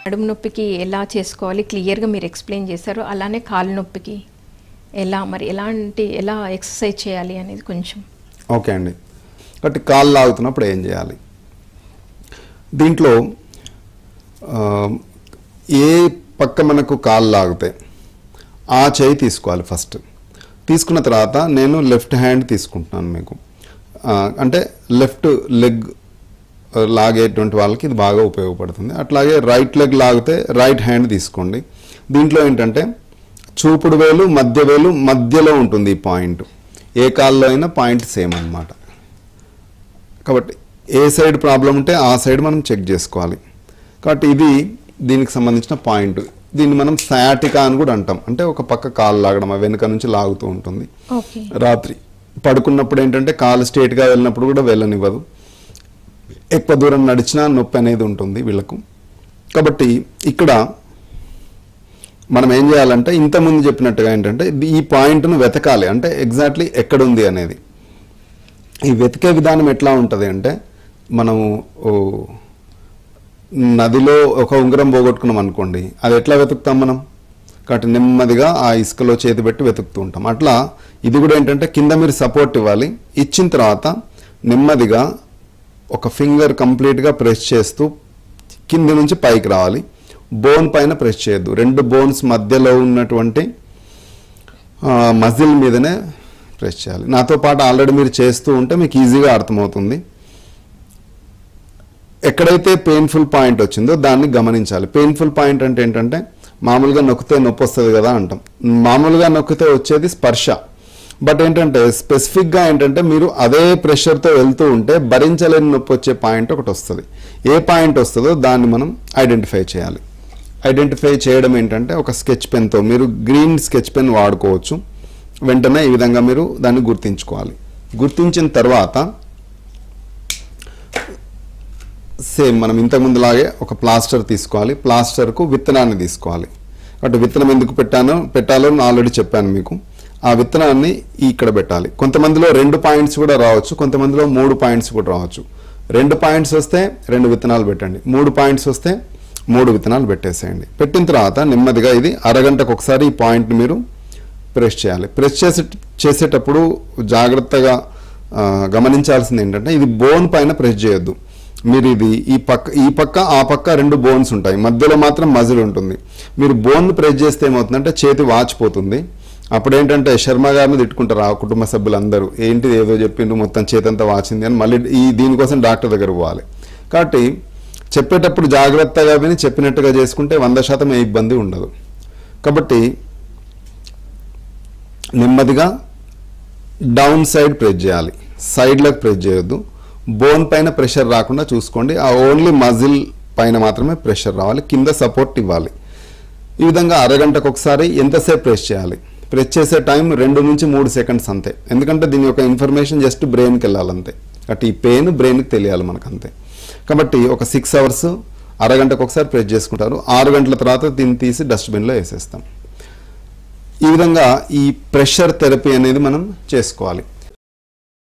నడుము నొప్పికి ఎలా చేసుకోవాలి క్లియర్గా మీరు ఎక్స్ప్లెయిన్ చేశారు అలానే కాలు నొప్పికి ఎలా మరి ఎలాంటి ఎలా ఎక్సర్సైజ్ చేయాలి అనేది కొంచెం ఓకే అండి కాబట్టి కాళ్ళు లాగుతున్నప్పుడు ఏం చేయాలి దీంట్లో ఆ, ఏ పక్క మనకు కాళ్ళు లాగితే ఆ చేయి తీసుకోవాలి ఫస్ట్ తీసుకున్న తర్వాత నేను లెఫ్ట్ హ్యాండ్ తీసుకుంటున్నాను మీకు ఆ, అంటే లెఫ్ట్ లెగ్ లాగేటువంటి వాళ్ళకి ఇది బాగా ఉపయోగపడుతుంది అట్లాగే రైట్ లెగ్ లాగితే రైట్ హ్యాండ్ తీసుకోండి దీంట్లో ఏంటంటే చూపుడు వేలు మధ్య వేలు మధ్యలో ఉంటుంది ఈ పాయింట్ ఏ కాల్లో అయినా పాయింట్ సేమ్ అన్నమాట కాబట్టి ఏ సైడ్ ప్రాబ్లం ఉంటే ఆ సైడ్ మనం చెక్ చేసుకోవాలి కాబట్టి ఇది దీనికి సంబంధించిన పాయింట్ దీన్ని మనం సయాటికా అని కూడా అంటాం అంటే ఒక పక్క కాలు లాగడం ఆ వెనుక నుంచి లాగుతూ ఉంటుంది ఓకే రాత్రి పడుకున్నప్పుడు ఏంటంటే కాలు స్ట్రేట్గా వెళ్ళినప్పుడు కూడా వెళ్ళనివ్వదు ఎక్కువ దూరం నడిచినా నొప్పి అనేది ఉంటుంది వీళ్ళకు కాబట్టి ఇక్కడ మనం ఏం చేయాలంటే ఇంతకుముందు చెప్పినట్టుగా ఏంటంటే ఇది- ఈ పాయింట్ను వెతకాలి అంటే ఎగ్జాక్ట్లీ ఎక్కడుంది అనేది ఈ వెతికే విధానం ఎట్లా ఉంటుంది అంటే మనము ఓ నదిలో ఒక ఉంగరం పోగొట్టుకున్నాం అనుకోండి అది ఎట్లా వెతుకుతాం మనం కాబట్టి నెమ్మదిగా ఆ ఇసుకలో చేతి పెట్టి వెతుకుతూ ఉంటాం అట్లా ఇది కూడా ఏంటంటే కింద మీరు సపోర్ట్ ఇవ్వాలి ఇచ్చిన తర్వాత నెమ్మదిగా ఒక ఫింగర్ కంప్లీట్గా ప్రెస్ చేస్తూ కింది నుంచి పైకి రావాలి బోన్ పైన ప్రెస్ చేయొద్దు రెండు బోన్స్ మధ్యలో ఉన్నటువంటి మజిల్ మీదనే ప్రెస్ చేయాలి నాతో పాటు ఆల్రెడీ మీరు చేస్తూ ఉంటే మీకు ఈజీగా అర్థమవుతుంది ఎక్కడైతే పెయిన్ఫుల్ పాయింట్ వచ్చిందో దాన్ని గమనించాలి పెయిన్ఫుల్ పాయింట్ అంటే ఏంటంటే మామూలుగా నొక్కితే నొప్పి వస్తుంది కదా అంటాం మామూలుగా నొక్కితే వచ్చేది స్పర్శ బట్ ఏంటంటే స్పెసిఫిక్గా ఏంటంటే మీరు అదే ప్రెషర్తో వెళ్తూ ఉంటే భరించలేని నొప్పి వచ్చే పాయింట్ ఒకటి వస్తుంది ఏ పాయింట్ వస్తుందో దాన్ని మనం ఐడెంటిఫై చేయాలి ఐడెంటిఫై చేయడం ఏంటంటే ఒక స్కెచ్ పెన్తో మీరు గ్రీన్ స్కెచ్ పెన్ వాడుకోవచ్చు వెంటనే ఈ విధంగా మీరు దాన్ని గుర్తించుకోవాలి గుర్తించిన తర్వాత సేమ్ మనం ఇంతకుముందులాగే ఒక ప్లాస్టర్ తీసుకోవాలి ప్లాస్టర్కు విత్తనాన్ని తీసుకోవాలి కాబట్టి విత్తనం ఎందుకు పెట్టానో పెట్టాలో ఆల్రెడీ చెప్పాను మీకు ఆ విత్తనాన్ని ఇక్కడ పెట్టాలి కొంతమందిలో రెండు పాయింట్స్ కూడా రావచ్చు కొంతమందిలో మూడు పాయింట్స్ కూడా రావచ్చు రెండు పాయింట్స్ వస్తే రెండు విత్తనాలు పెట్టండి మూడు పాయింట్స్ వస్తే మూడు విత్తనాలు పెట్టేసేయండి పెట్టిన తర్వాత నెమ్మదిగా ఇది అరగంటకు ఒకసారి ఈ పాయింట్ని మీరు ప్రెస్ చేయాలి ప్రెస్ చేసే చేసేటప్పుడు జాగ్రత్తగా ఆ, గమనించాల్సింది ఏంటంటే ఇది బోన్ పైన ప్రెస్ చేయొద్దు మీరు ఇది ఈ పక్క ఈ పక్క ఆ పక్క రెండు బోన్స్ ఉంటాయి మధ్యలో మాత్రం మజిల్ ఉంటుంది మీరు బోన్ ప్రెస్ చేస్తే ఏమవుతుందంటే చేతి వాచిపోతుంది అప్పుడు ఏంటంటే శర్మ గారిని తిట్టుకుంటారు ఆ కుటుంబ సభ్యులందరూ ఏంటిది ఏదో చెప్పిండ్రు మొత్తం చేతంతా వాచింది అని మళ్ళీ ఈ దీనికోసం డాక్టర్ దగ్గర పోవాలి కాబట్టి చెప్పేటప్పుడు జాగ్రత్తగా విని చెప్పినట్టుగా చేసుకుంటే వంద శాతం ఏ ఇబ్బంది ఉండదు కాబట్టి నెమ్మదిగా డౌన్ సైడ్ ప్రెస్ చేయాలి సైడ్లకు ప్రెస్ చేయొద్దు బోన్ పైన ప్రెషర్ రాకుండా చూసుకోండి ఆ ఓన్లీ మజిల్ పైన మాత్రమే ప్రెషర్ రావాలి కింద సపోర్ట్ ఇవ్వాలి ఈ విధంగా అరగంటకు ఒకసారి ఎంతసేపు ప్రెస్ చేయాలి ప్రెస్ చేసే టైం రెండు నుంచి మూడు సెకండ్స్ అంతే ఎందుకంటే దీని యొక్క ఇన్ఫర్మేషన్ జస్ట్ బ్రెయిన్కి వెళ్ళాలంతే అటు ఈ పెయిన్ బ్రెయిన్కి తెలియాలి మనకు అంతే కాబట్టి ఒక సిక్స్ అవర్స్ అరగంటకు ఒకసారి ప్రెస్ చేసుకుంటారు ఆరు గంటల తర్వాత దీన్ని తీసి డస్ట్బిన్లో వేసేస్తాం ఈ విధంగా ఈ ప్రెషర్ థెరపీ అనేది మనం చేసుకోవాలి